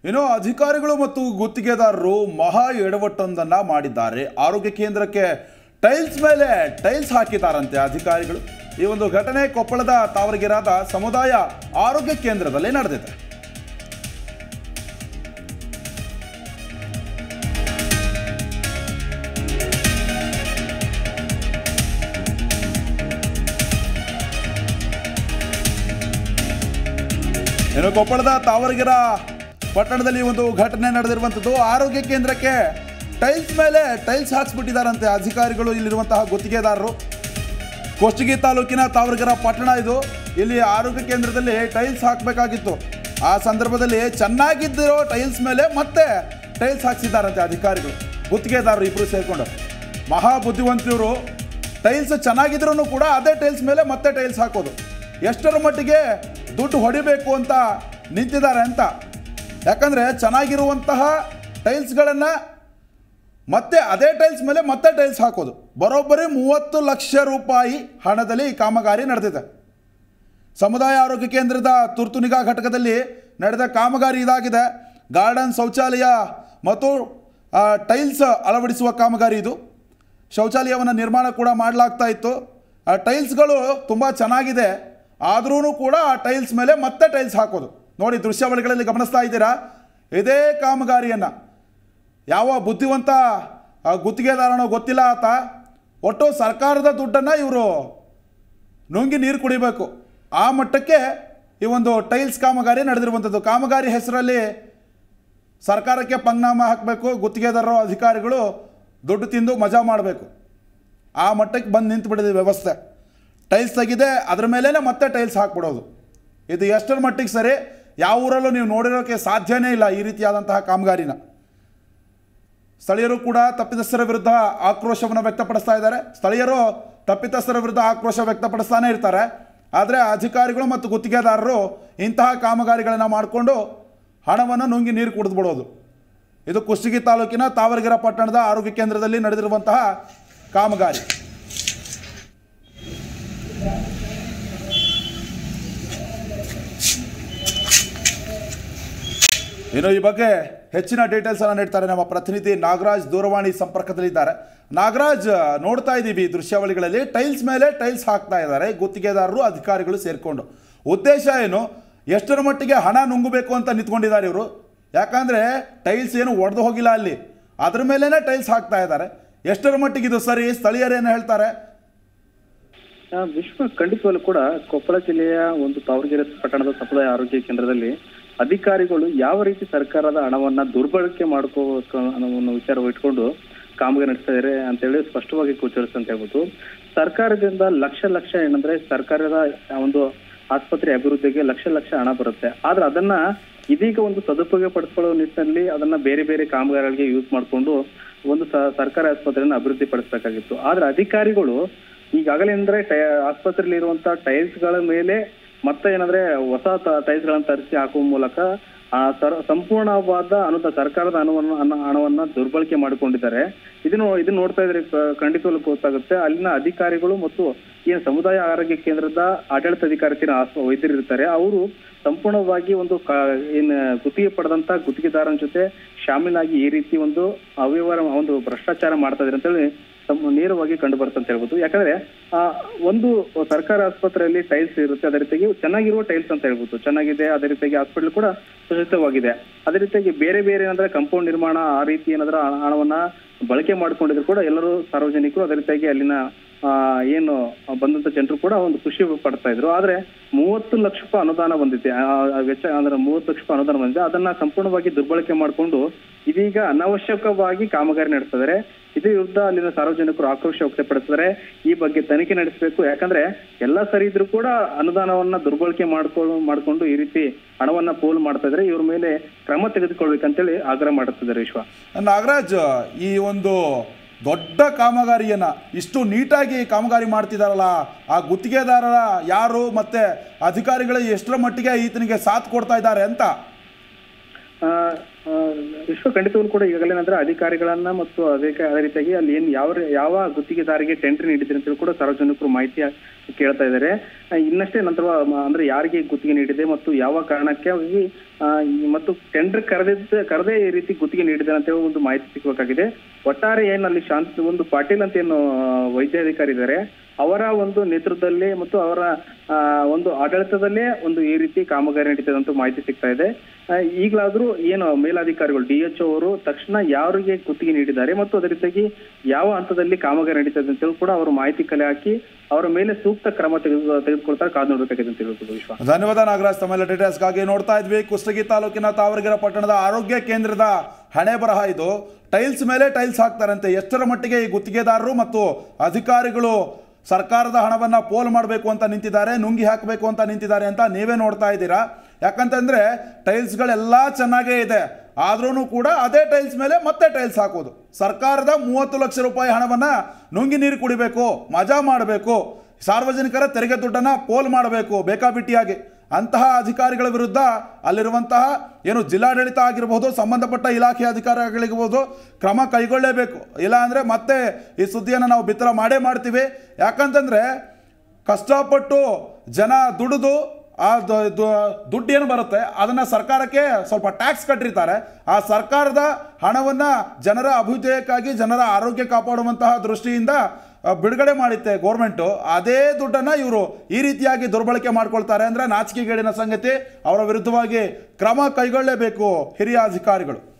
ಇನ್ನು ಅಧಿಕಾರಿಗಳು ಮತ್ತು ಗುತ್ತಿಗೆದಾರರು ಮಹಾ ಎಡವಟ್ಟೊಂದನ್ನು ಮಾಡಿದ್ದಾರೆ ಆರೋಗ್ಯ ಕೇಂದ್ರಕ್ಕೆ ಟೈಲ್ಸ್ ಮೇಲೆ ಟೈಲ್ಸ್ ಹಾಕಿದ್ದಾರಂತೆ ಅಧಿಕಾರಿಗಳು ಈ ಒಂದು ಘಟನೆ ಕೊಪ್ಪಳದ ತಾವರಗಿರಾದ ಸಮುದಾಯ ಆರೋಗ್ಯ ಕೇಂದ್ರದಲ್ಲಿ ನಡೆದಿದೆ ಇನ್ನು ಕೊಪ್ಪಳದ ತಾವರಗಿರ ಪಟ್ಟಣದಲ್ಲಿ ಒಂದು ಘಟನೆ ನಡೆದಿರುವಂಥದ್ದು ಆರೋಗ್ಯ ಕೇಂದ್ರಕ್ಕೆ ಟೈಲ್ಸ್ ಮೇಲೆ ಟೈಲ್ಸ್ ಹಾಕ್ಸ್ಬಿಟ್ಟಿದ್ದಾರಂತೆ ಅಧಿಕಾರಿಗಳು ಇಲ್ಲಿರುವಂತಹ ಗುತ್ತಿಗೆದಾರರು ಕೊಷ್ಟಗಿ ತಾಲೂಕಿನ ತಾವರಗಿರ ಪಟ್ಟಣ ಇದು ಇಲ್ಲಿ ಆರೋಗ್ಯ ಕೇಂದ್ರದಲ್ಲಿ ಟೈಲ್ಸ್ ಹಾಕಬೇಕಾಗಿತ್ತು ಆ ಸಂದರ್ಭದಲ್ಲಿ ಚೆನ್ನಾಗಿದ್ದಿರೋ ಟೈಲ್ಸ್ ಮೇಲೆ ಮತ್ತೆ ಟೈಲ್ಸ್ ಹಾಕ್ಸಿದ್ದಾರಂತೆ ಅಧಿಕಾರಿಗಳು ಗುತ್ತಿಗೆದಾರರು ಇಬ್ಬರು ಸೇರಿಕೊಂಡು ಮಹಾ ಬುದ್ಧಿವಂತರು ಟೈಲ್ಸ್ ಚೆನ್ನಾಗಿದ್ರೂ ಕೂಡ ಅದೇ ಟೈಲ್ಸ್ ಮೇಲೆ ಮತ್ತೆ ಟೈಲ್ಸ್ ಹಾಕೋದು ಎಷ್ಟರ ಮಟ್ಟಿಗೆ ದುಡ್ಡು ಹೊಡಿಬೇಕು ಅಂತ ನಿಂತಿದ್ದಾರೆ ಅಂತ ಯಾಕಂದರೆ ಚೆನ್ನಾಗಿರುವಂತಹ ಟೈಲ್ಸ್ಗಳನ್ನು ಮತ್ತೆ ಅದೇ ಟೈಲ್ಸ್ ಮೇಲೆ ಮತ್ತೆ ಟೈಲ್ಸ್ ಹಾಕೋದು ಬರೋಬ್ಬರಿ ಮೂವತ್ತು ಲಕ್ಷ ರೂಪಾಯಿ ಹಣದಲ್ಲಿ ಈ ಕಾಮಗಾರಿ ನಡೆದಿದೆ ಸಮುದಾಯ ಆರೋಗ್ಯ ಕೇಂದ್ರದ ತುರ್ತು ನಿಗಾ ಘಟಕದಲ್ಲಿ ನಡೆದ ಕಾಮಗಾರಿ ಇದಾಗಿದೆ ಗಾರ್ಡನ್ ಶೌಚಾಲಯ ಮತ್ತು ಆ, ಟೈಲ್ಸ್ ಅಳವಡಿಸುವ ಕಾಮಗಾರಿ ಇದು ಶೌಚಾಲಯವನ್ನು ನಿರ್ಮಾಣ ಕೂಡ ಮಾಡಲಾಗ್ತಾ ಇತ್ತು ಆ ಟೈಲ್ಸ್ಗಳು ತುಂಬ ಚೆನ್ನಾಗಿದೆ ಆದ್ರೂ ಕೂಡ ಆ ಟೈಲ್ಸ್ ಮೇಲೆ ಮತ್ತೆ ಟೈಲ್ಸ್ ಹಾಕೋದು ನೋಡಿ ದೃಶ್ಯಾವಳಿಗಳಲ್ಲಿ ಗಮನಿಸ್ತಾ ಇದ್ದೀರಾ ಇದೇ ಕಾಮಗಾರಿಯನ್ನು ಯಾವ ಬುದ್ಧಿವಂತ ಆ, ಗುತ್ತಿಗೆದಾರನೋ ಗೊತ್ತಿಲ್ಲ ಆತ ಒಟ್ಟು ಸರ್ಕಾರದ ದುಡ್ಡನ್ನು ಇವರು ನುಂಗಿ ನೀರು ಕುಡಿಬೇಕು ಆ ಮಟ್ಟಕ್ಕೆ ಈ ಒಂದು ಟೈಲ್ಸ್ ಕಾಮಗಾರಿ ನಡೆದಿರುವಂಥದ್ದು ಕಾಮಗಾರಿ ಹೆಸರಲ್ಲಿ ಸರ್ಕಾರಕ್ಕೆ ಪಂಗ್ನಾಮ ಹಾಕಬೇಕು ಗುತ್ತಿಗೆದಾರರು ಅಧಿಕಾರಿಗಳು ದುಡ್ಡು ತಿಂದು ಮಜಾ ಮಾಡಬೇಕು ಆ ಮಟ್ಟಕ್ಕೆ ಬಂದು ನಿಂತು ಬಿಡಿದೆ ವ್ಯವಸ್ಥೆ ಟೈಲ್ಸ್ ತೆಗಿದೆ ಅದ್ರ ಮೇಲೇ ಮತ್ತೆ ಟೈಲ್ಸ್ ಹಾಕ್ಬಿಡೋದು ಇದು ಎಷ್ಟರ ಮಟ್ಟಿಗೆ ಸರಿ ಯಾವ ಊರಲ್ಲೂ ನೀವು ನೋಡಿರೋಕ್ಕೆ ಸಾಧ್ಯನೇ ಇಲ್ಲ ಈ ರೀತಿಯಾದಂತಹ ಕಾಮಗಾರಿನ ಸ್ಥಳೀಯರು ಕೂಡ ತಪ್ಪಿತಸ್ಥರ ವಿರುದ್ಧ ಆಕ್ರೋಶವನ್ನು ವ್ಯಕ್ತಪಡಿಸ್ತಾ ಇದ್ದಾರೆ ಸ್ಥಳೀಯರು ತಪ್ಪಿತಸ್ಥರ ವಿರುದ್ಧ ಆಕ್ರೋಶ ವ್ಯಕ್ತಪಡಿಸ್ತಾನೆ ಇರ್ತಾರೆ ಆದರೆ ಅಧಿಕಾರಿಗಳು ಮತ್ತು ಗುತ್ತಿಗೆದಾರರು ಇಂತಹ ಕಾಮಗಾರಿಗಳನ್ನು ಮಾಡಿಕೊಂಡು ಹಣವನ್ನು ನುಂಗಿ ನೀರು ಕುಡಿದು ಬಿಡೋದು ಇದು ಕುಷ್ಟಗಿ ತಾಲೂಕಿನ ತಾವರಗಿರ ಪಟ್ಟಣದ ಆರೋಗ್ಯ ಕೇಂದ್ರದಲ್ಲಿ ನಡೆದಿರುವಂತಹ ಕಾಮಗಾರಿ ಇನ್ನು ಈ ಬಗ್ಗೆ ಹೆಚ್ಚಿನ ಡೀಟೇಲ್ಸ್ ಅನ್ನು ನೀಡ್ತಾರೆ ನಮ್ಮ ಪ್ರತಿನಿಧಿ ನಾಗರಾಜ್ ದೂರವಾಣಿ ಸಂಪರ್ಕದಲ್ಲಿದ್ದಾರೆ ನಾಗರಾಜ್ ನೋಡ್ತಾ ಇದ್ದೀವಿ ಈ ದೃಶ್ಯಾವಳಿಗಳಲ್ಲಿ ಟೈಲ್ಸ್ ಮೇಲೆ ಟೈಲ್ಸ್ ಹಾಕ್ತಾ ಇದ್ದಾರೆ ಗುತ್ತಿಗೆದಾರರು ಅಧಿಕಾರಿಗಳು ಸೇರಿಕೊಂಡು ಉದ್ದೇಶ ಏನು ಎಷ್ಟರ ಮಟ್ಟಿಗೆ ಹಣ ನುಂಗಬೇಕು ಅಂತ ನಿಂತ್ಕೊಂಡಿದ್ದಾರೆ ಇವರು ಯಾಕಂದರೆ ಟೈಲ್ಸ್ ಏನು ಒಡೆದು ಹೋಗಿಲ್ಲ ಅಲ್ಲಿ ಅದ್ರ ಮೇಲೇ ಟೈಲ್ಸ್ ಹಾಕ್ತಾ ಇದ್ದಾರೆ ಎಷ್ಟರ ಮಟ್ಟಿಗೆ ಇದು ಸರಿ ಸ್ಥಳೀಯರೇನು ಹೇಳ್ತಾರೆ ಆ, ವಿಶ್ವ ಖಂಡಿತವಾಗ್ಲೂ ಕೂಡ ಕೊಪ್ಪಳ ಜಿಲ್ಲೆಯ ಒಂದು ತಾವರಗೆರೆ ಪಟ್ಟಣದ ಸಮುದಾಯ ಆರೋಗ್ಯ ಕೇಂದ್ರದಲ್ಲಿ ಅಧಿಕಾರಿಗಳು ಯಾವ ರೀತಿ ಸರ್ಕಾರದ ಹಣವನ್ನ ದುರ್ಬಳಕೆ ಮಾಡ್ಕೋಬೇಕು ಅನ್ನೋ ಒಂದು ವಿಚಾರ ಇಟ್ಕೊಂಡು ಕಾಮಗಾರಿ ನಡೆಸ್ತಾ ಇದ್ದಾರೆ ಅಂತೇಳಿ ಸ್ಪಷ್ಟವಾಗಿ ಗೋಚರಿಸ್ತಾ ಅಂತ ಹೇಳ್ಬೋದು ಸರ್ಕಾರದಿಂದ ಲಕ್ಷ ಲಕ್ಷ ಏನಂದ್ರೆ ಸರ್ಕಾರದ ಆ ಒಂದು ಆಸ್ಪತ್ರೆ ಅಭಿವೃದ್ಧಿಗೆ ಲಕ್ಷ ಲಕ್ಷ ಹಣ ಬರುತ್ತೆ ಆದ್ರೆ ಅದನ್ನ ಇದೀಗ ಒಂದು ಸದುಪಯೋಗ ಪಡಿಸ್ಕೊಳ್ಳೋ ನಿಟ್ಟಿನಲ್ಲಿ ಅದನ್ನ ಬೇರೆ ಬೇರೆ ಕಾಮಗಾರಿಗಳಿಗೆ ಯೂಸ್ ಮಾಡಿಕೊಂಡು ಒಂದು ಸ- ಸರ್ಕಾರಿ ಆಸ್ಪತ್ರೆಯನ್ನು ಅಭಿವೃದ್ಧಿ ಪಡಿಸಬೇಕಾಗಿತ್ತು ಆದ್ರೆ ಅಧಿಕಾರಿಗಳು ಈಗಾಗಲೇ ಅಂದ್ರೆ ಟೈ- ಆಸ್ಪತ್ರೆಯಲ್ಲಿ ಇರುವಂತ ಟೈಲ್ಸ್ ಗಳ ಮೇಲೆ ಮತ್ತೆ ಏನಂದ್ರೆ ಹೊಸ ಟೈಲ್ಸ್ ಗಳನ್ನ ತರಿಸಿ ಹಾಕುವ ಮೂಲಕ ಆ ಸರ್ ಸಂಪೂರ್ಣವಾದ ಅನುದ ಸರ್ಕಾರದ ಹಣವನ್ನು ಹಣ- ಹಣವನ್ನ ದುರ್ಬಳಕೆ ಮಾಡಿಕೊಂಡಿದ್ದಾರೆ ಇದನ್ನು ಇದನ್ನ ನೋಡ್ತಾ ಇದ್ರೆ ಕ- ಖಂಡಿತವಾಗ್ಲೂ ಗೊತ್ತಾಗುತ್ತೆ ಅಲ್ಲಿನ ಅಧಿಕಾರಿಗಳು ಮತ್ತು ಏನು ಸಮುದಾಯ ಆರೋಗ್ಯ ಕೇಂದ್ರದ ಆಡಳಿತಾಧಿಕಾರಿನ ಆಸ್ಪ- ವೈದ್ಯರು ಇರ್ತಾರೆ ಅವರು ಸಂಪೂರ್ಣವಾಗಿ ಒಂದು ಕ- ಏನ್ ಗುತ್ತಿಗೆ ಪಡೆದಂತ ಗುತ್ತಿಗೆದಾರನ ಜೊತೆ ಶಾಮೀಲಾಗಿ ಈ ರೀತಿ ಒಂದು ಅವ್ಯವಹಾರ ಒಂದು ಭ್ರಷ್ಟಾಚಾರ ಮಾಡ್ತಾ ಇದ್ದಾರೆ ಅಂತೇಳಿ ತಮ್ಮ ನೇರವಾಗಿ ಕಂಡು ಬರುತ್ತೆ ಅಂತ ಹೇಳ್ಬೋದು ಯಾಕಂದ್ರೆ ಆ ಒಂದು ಸರ್ಕಾರಿ ಆಸ್ಪತ್ರೆಯಲ್ಲಿ ಟೈಲ್ಸ್ ಇರುತ್ತೆ ಅದೇ ರೀತಿಯಾಗಿ ಚೆನ್ನಾಗಿರುವ ಟೈಲ್ಸ್ ಅಂತ ಹೇಳ್ಬೋದು ಚೆನ್ನಾಗಿದೆ ಅದೇ ರೀತಿಯಾಗಿ ಹಾಸ್ಪಿಟಲ್ ಕೂಡ ಸುರಕ್ಷಿತವಾಗಿದೆ ಅದೇ ರೀತಿಯಾಗಿ ಬೇರೆ ಬೇರೆ ಏನಂದ್ರೆ ಕಾಂಪೌಂಡ್ ನಿರ್ಮಾಣ ಆ ರೀತಿ ಏನಾದ್ರೆ ಹಣ- ಹಣವನ್ನ ಬಳಕೆ ಮಾಡ್ಕೊಂಡಿದ್ರು ಕೂಡ ಎಲ್ಲರೂ ಸಾರ್ವಜನಿಕರು ಅದೇ ರೀತಿಯಾಗಿ ಅಲ್ಲಿನ ಆ, ಏನು ಬಂದಂತ ಜನರು ಕೂಡ ಒಂದು ಖುಷಿ ಪಡ್ತಾ ಇದ್ರು ಆದ್ರೆ ಮೂವತ್ತು ಲಕ್ಷ ರೂಪಾಯಿ ಅನುದಾನ ಬಂದಿದೆ ಆ, ಆ ವೆಚ್ಚ ಅಂದ್ರೆ ಮೂವತ್ತು ಲಕ್ಷ ರೂಪಾಯಿ ಅನುದಾನ ಬಂದಿದೆ ಅದನ್ನ ಸಂಪೂರ್ಣವಾಗಿ ದುರ್ಬಳಕೆ ಮಾಡಿಕೊಂಡು ಇದೀಗ ಅನಾವಶ್ಯಕವಾಗಿ ಕಾಮಗಾರಿ ನಡೆಸಿದರೆ ಇದ್ರ ವಿರುದ್ಧ ಅಲ್ಲಿನ ಸಾರ್ವಜನಿಕರು ಆಕ್ರೋಶ ವ್ಯಕ್ತಪಡಿಸಿದರೆ ಈ ಬಗ್ಗೆ ತನಿಖೆ ನಡೆಸಬೇಕು ಯಾಕಂದ್ರೆ ಎಲ್ಲ ಸರಿ ಇದ್ರೂ ಕೂಡ ಅನುದಾನವನ್ನ ದುರ್ಬಳಕೆ ಮಾಡ್ಕೊಂಡು ಮಾಡ್ಕೊಂಡು ಈ ರೀತಿ ಹಣವನ್ನ ಪೋಲ್ ಮಾಡ್ತಾ ಇದ್ರೆ ಇವ್ರ ಮೇಲೆ ಕ್ರಮ ತೆಗೆದುಕೊಳ್ಬೇಕಂತೇಳಿ ಆಗ್ರಹ ಮಾಡುತ್ತಿದ್ದಾರೆ ವಿಶ್ವ ನಾಗರಾಜ್ ಈ ಒಂದು ದೊಡ್ಡ ಕಾಮಗಾರಿಯನ್ನು ಇಷ್ಟು ನೀಟಾಗಿ ಕಾಮಗಾರಿ ಮಾಡ್ತಿದಾರಲ್ಲ ಆ ಗುತ್ತಿಗೆದಾರರ ಯಾರು ಮತ್ತೆ ಅಧಿಕಾರಿಗಳು ಎಷ್ಟರ ಮಟ್ಟಿಗೆ ಈತನಿಗೆ ಸಾಥ್ ಕೊಡ್ತಾ ಇದ್ದಾರೆ ಅಂತ ಆ, ಆ, ವಿಶ್ವ ಖಂಡಿತವಾಗ್ಲೂ ಕೂಡ ಈಗಾಗಲೇ ಅಂದ್ರೆ ಅಧಿಕಾರಿಗಳನ್ನ ಮತ್ತು ಅದಕ್ಕೆ ಅದೇ ರೀತಿಯಾಗಿ ಅಲ್ಲಿ ಏನ್ ಯಾವ ರೇ- ಯಾವ ಗುತ್ತಿಗೆದಾರಿಗೆ ಟೆಂಡರ್ ನೀಡಿದ್ರೆ ಅಂತ ಕೂಡ ಸಾರ್ವಜನಿಕರು ಮಾಹಿತಿ ಕೇಳ್ತಾ ಇದ್ದಾರೆ ಆ, ಇನ್ನಷ್ಟೇ ನಂತರ ಮ- ಅಂದ್ರೆ ಯಾರಿಗೆ ಗುತ್ತಿಗೆ ನೀಡಿದೆ ಮತ್ತು ಯಾವ ಕಾರಣಕ್ಕೆ ಈ, ಆ, ಈ ಮತ್ತು ಟೆಂಡರ್ ಕರೆದಿದ್ದ ಕರೆದೇ ಈ ರೀತಿ ಗುತ್ತಿಗೆ ನೀಡಿದೆ ಅಂತ ಹೇಳಿ ಒಂದು ಮಾಹಿತಿ ಸಿಗಬೇಕಾಗಿದೆ ಒಟ್ಟಾರೆ ಏನು ಅಲ್ಲಿ ಶಾಂತ ಒಂದು ಪಾಟೀಲ್ ಅಂತ ಏನು ಆ, ವೈದ್ಯಾಧಿಕಾರಿ ಇದ್ದಾರೆ ಅವರ ಒಂದು ನೇತೃತ್ವದಲ್ಲಿ ಮತ್ತು ಅವರ ಆ, ಒಂದು ಆಡಳಿತದಲ್ಲೇ ಒಂದು ಈ ರೀತಿ ಕಾಮಗಾರಿ ನಡೀತದೆ ಅಂತ ಮಾಹಿತಿ ಸಿಗ್ತಾ ಇದೆ ಆ, ಈಗಲಾದ್ರೂ ಏನು ಮೇಲಾಧಿಕಾರಿಗಳು ಡಿ ಎಚ್ ಅವರು ತಕ್ಷಣ ಯಾರಿಗೆ ಗುತ್ತಿಗೆ ನೀಡಿದ್ದಾರೆ ಮತ್ತು ಅದೇ ರೀತಿಯಾಗಿ ಯಾವ ಹಂತದಲ್ಲಿ ಕಾಮಗಾರಿ ನಡೀತದೆ ಅಂತೇಳಿ ಕೂಡ ಅವರು ಮಾಹಿತಿ ಕಲೆ ಹಾಕಿ ಅವರ ಮೇಲೆ ಸೂಕ್ತ ಕ್ರಮ ತೆಗೆದು ತೆಗೆದುಕೊಳ್ತಾರೆ ಕಾದು ನೋಡಬೇಕಾಗಿದೆ ಅಂತ ಹೇಳ್ಬೋದು ವಿಶ್ವ ಧನ್ಯವಾದ ನಾಗರಾಜ್ ತಮ್ಮೆಲ್ಲ ಡೀಟೇಲ್ಸ್ಗಾಗಿ ನೋಡ್ತಾ ಇದ್ವಿ ಕುಷ್ಟಗಿ ತಾಲೂಕಿನ ತಾವರಗೆರೆ ಪಟ್ಟಣದ ಆರೋಗ್ಯ ಕೇಂದ್ರದ ಹಣೆ ಬರಹ ಇದು ಟೈಲ್ಸ್ ಮೇಲೆ ಟೈಲ್ಸ್ ಹಾಕ್ತಾರಂತೆ ಎಷ್ಟರ ಮಟ್ಟಿಗೆ ಈ ಗುತ್ತಿಗೆದಾರರು ಮತ್ತು ಅಧಿಕಾರಿಗಳು ಸರ್ಕಾರದ ಹಣವನ್ನು ಪೋಲ್ ಮಾಡಬೇಕು ಅಂತ ನಿಂತಿದ್ದಾರೆ ನುಂಗಿ ಹಾಕಬೇಕು ಅಂತ ನಿಂತಿದ್ದಾರೆ ಅಂತ ನೀವೇ ನೋಡ್ತಾ ಇದ್ದೀರಾ ಯಾಕಂತಂದ್ರೆ ಟೈಲ್ಸ್ಗಳೆಲ್ಲ ಚೆನ್ನಾಗೇ ಇದೆ ಆದ್ರೂ ಕೂಡ ಅದೇ ಟೈಲ್ಸ್ ಮೇಲೆ ಮತ್ತೆ ಟೈಲ್ಸ್ ಹಾಕೋದು ಸರ್ಕಾರದ ಮೂವತ್ತು ಲಕ್ಷ ರೂಪಾಯಿ ಹಣವನ್ನು ನುಂಗಿ ನೀರು ಕುಡಿಬೇಕು ಮಜಾ ಮಾಡಬೇಕು ಸಾರ್ವಜನಿಕರ ತೆರಿಗೆ ದುಡ್ಡನ್ನು ಪೋಲ್ ಮಾಡಬೇಕು ಬೇಕಾಬಿಟ್ಟಿಯಾಗಿ ಅಂತಹ ಅಧಿಕಾರಿಗಳ ವಿರುದ್ಧ ಅಲ್ಲಿರುವಂತಹ ಏನು ಜಿಲ್ಲಾಡಳಿತ ಆಗಿರಬಹುದು ಸಂಬಂಧಪಟ್ಟ ಇಲಾಖೆ ಅಧಿಕಾರಿಗಳಿರ್ಬೋದು ಕ್ರಮ ಕೈಗೊಳ್ಳಲೇಬೇಕು ಇಲ್ಲ ಅಂದರೆ ಮತ್ತೆ ಈ ಸುದ್ದಿಯನ್ನು ನಾವು ಬಿತ್ತರ ಮಾಡೇ ಮಾಡ್ತೀವಿ ಯಾಕಂತಂದರೆ ಕಷ್ಟಪಟ್ಟು ಜನ ದುಡಿದು ಆ ದು- ದು- ದುಡ್ಡು ಏನು ಬರುತ್ತೆ ಅದನ್ನು ಸರ್ಕಾರಕ್ಕೆ ಸ್ವಲ್ಪ ಟ್ಯಾಕ್ಸ್ ಕಟ್ಟಿರ್ತಾರೆ ಆ ಸರ್ಕಾರದ ಹಣವನ್ನು ಜನರ ಅಭ್ಯುದಯಕ್ಕಾಗಿ ಜನರ ಆರೋಗ್ಯ ಕಾಪಾಡುವಂತಹ ದೃಷ್ಟಿಯಿಂದ ಆ, ಬಿಡುಗಡೆ ಮಾಡಿತ್ತೆ ಗೋರ್ಮೆಂಟು ಅದೇ ದುಡ್ಡನ್ನು ಇವರು ಈ ರೀತಿಯಾಗಿ ದುರ್ಬಳಕೆ ಮಾಡ್ಕೊಳ್ತಾರೆ ಅಂದರೆ ನಾಚಿಕೆಗೇಡಿನ ಸಂಗತಿ ಅವರ ವಿರುದ್ಧವಾಗಿ ಕ್ರಮ ಕೈಗೊಳ್ಳಲೇಬೇಕು ಹಿರಿಯ ಅಧಿಕಾರಿಗಳು